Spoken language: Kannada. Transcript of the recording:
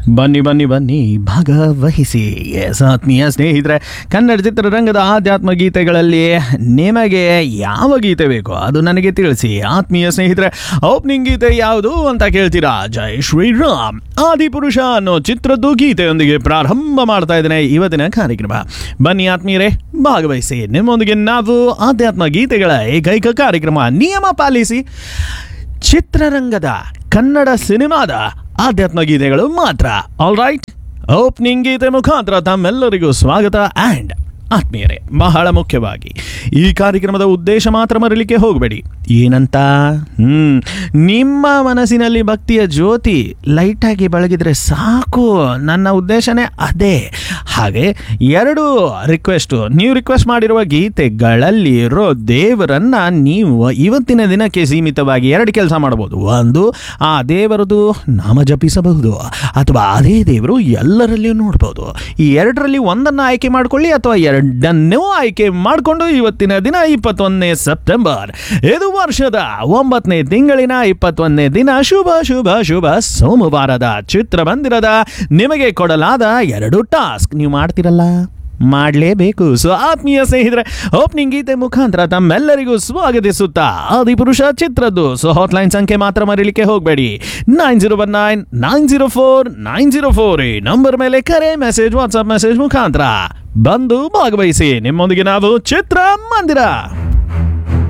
ಬನ್ನಿ ಬನ್ನಿ ಬನ್ನಿ ಭಾಗವಹಿಸಿ ಎಸ್ ಆತ್ಮೀಯ ಸ್ನೇಹಿತರೆ ಕನ್ನಡ ಚಿತ್ರರಂಗದ ಆಧ್ಯಾತ್ಮ ಗೀತೆಗಳಲ್ಲಿ ನಿಮಗೆ ಯಾವ ಗೀತೆ ಬೇಕೋ ಅದು ನನಗೆ ತಿಳಿಸಿ ಆತ್ಮೀಯ ಸ್ನೇಹಿತರೆ ಓಪನಿಂಗ್ ಗೀತೆ ಯಾವುದು ಅಂತ ಕೇಳ್ತೀರಾ ಜೈ ಶ್ರೀರಾಮ್ ಆದಿಪುರುಷ ಅನ್ನೋ ಚಿತ್ರದ್ದು ಗೀತೆಯೊಂದಿಗೆ ಪ್ರಾರಂಭ ಮಾಡ್ತಾ ಇದ್ದೇನೆ ಇವತ್ತಿನ ಕಾರ್ಯಕ್ರಮ ಬನ್ನಿ ಆತ್ಮೀಯರೇ ಭಾಗವಹಿಸಿ ನಿಮ್ಮೊಂದಿಗೆ ನಾವು ಆಧ್ಯಾತ್ಮ ಗೀತೆಗಳ ಏಕೈಕ ಕಾರ್ಯಕ್ರಮ ನಿಯಮ ಪಾಲಿಸಿ ಚಿತ್ರರಂಗದ ಕನ್ನಡ ಸಿನಿಮಾದ ಆಧ್ಯಾತ್ಮ ಗೀತೆಗಳು ಮಾತ್ರ ಆಲ್ ರೈಟ್ ಓಪನಿಂಗ್ ಗೀತೆ ಮುಖಾಂತರ ತಮ್ಮೆಲ್ಲರಿಗೂ ಸ್ವಾಗತ ಆ್ಯಂಡ್ ಆತ್ಮೀಯರೇ ಬಹಳ ಮುಖ್ಯವಾಗಿ ಈ ಕಾರ್ಯಕ್ರಮದ ಉದ್ದೇಶ ಮಾತ್ರ ಮರಲಿಕ್ಕೆ ಹೋಗಬೇಡಿ ಏನಂತ ಹ್ಮ್ ನಿಮ್ಮ ಮನಸ್ಸಿನಲ್ಲಿ ಭಕ್ತಿಯ ಜ್ಯೋತಿ ಲೈಟಾಗಿ ಬೆಳಗಿದ್ರೆ ಸಾಕು ನನ್ನ ಉದ್ದೇಶನೇ ಅದೇ ಹಾಗೆ ಎರಡು ರಿಕ್ವೆಸ್ಟು ನೀವು ರಿಕ್ವೆಸ್ಟ್ ಮಾಡಿರುವ ಗೀತೆಗಳಲ್ಲಿ ಇರೋ ದೇವರನ್ನ ನೀವು ಇವತ್ತಿನ ದಿನಕ್ಕೆ ಸೀಮಿತವಾಗಿ ಎರಡು ಕೆಲಸ ಮಾಡಬಹುದು ಒಂದು ಆ ದೇವರದು ನಾಮ ಜಪಿಸಬಹುದು ಅಥವಾ ಅದೇ ದೇವರು ಎಲ್ಲರಲ್ಲಿಯೂ ನೋಡ್ಬೋದು ಈ ಎರಡರಲ್ಲಿ ಒಂದನ್ನು ಆಯ್ಕೆ ಮಾಡ್ಕೊಳ್ಳಿ ಅಥವಾ ಎರಡನ್ನೂ ಆಯ್ಕೆ ಮಾಡಿಕೊಂಡು ಇವತ್ತಿನ ದಿನ ಇಪ್ಪತ್ತೊಂದನೇ ಸೆಪ್ಟೆಂಬರ್ ಇದು ವರ್ಷದ ಒಂಬತ್ತನೇ ತಿಂಗಳಿನ ಇಪ್ಪತ್ತೊಂದನೇ ದಿನ ಶುಭ ಶುಭ ಶುಭ ಸೋಮವಾರದ ಚಿತ್ರಮಂದಿರದ ನಿಮಗೆ ಕೊಡಲಾದ ಎರಡು ಟಾಸ್ಕ್ ನೀವು ಮಾಡ್ತಿರಲ್ಲ ಮಾಡಲೇಬೇಕು ಸೊ ಆತ್ಮೀಯ ಸ್ನೇಹಿತರೆ ಓಪನಿಂಗ್ ಗೀತೆ ಮುಖಾಂತರ ತಮ್ಮೆಲ್ಲರಿಗೂ ಸ್ವಾಗತಿಸುತ್ತಾ ಆದಿಪುರುಷ ಚಿತ್ರದ್ದು ಸೊ ಹಾಟ್ಲೈನ್ ಸಂಖ್ಯೆ ಮಾತ್ರ ಮರೀಲಿಕ್ಕೆ ಹೋಗಬೇಡಿ nine zero one nine nine zero four nine zero four ಈ ನಂಬರ್ ಮೇಲೆ ಕರೆ ಮೆಸೇಜ್ ವಾಟ್ಸ್ಆಪ್ ಮೆಸೇಜ್ ಮುಖಾಂತರ ಬಂದು ಭಾಗವಹಿಸಿ ನಿಮ್ಮೊಂದಿಗೆ ನಾವು ಚಿತ್ರ ಮಂದಿರ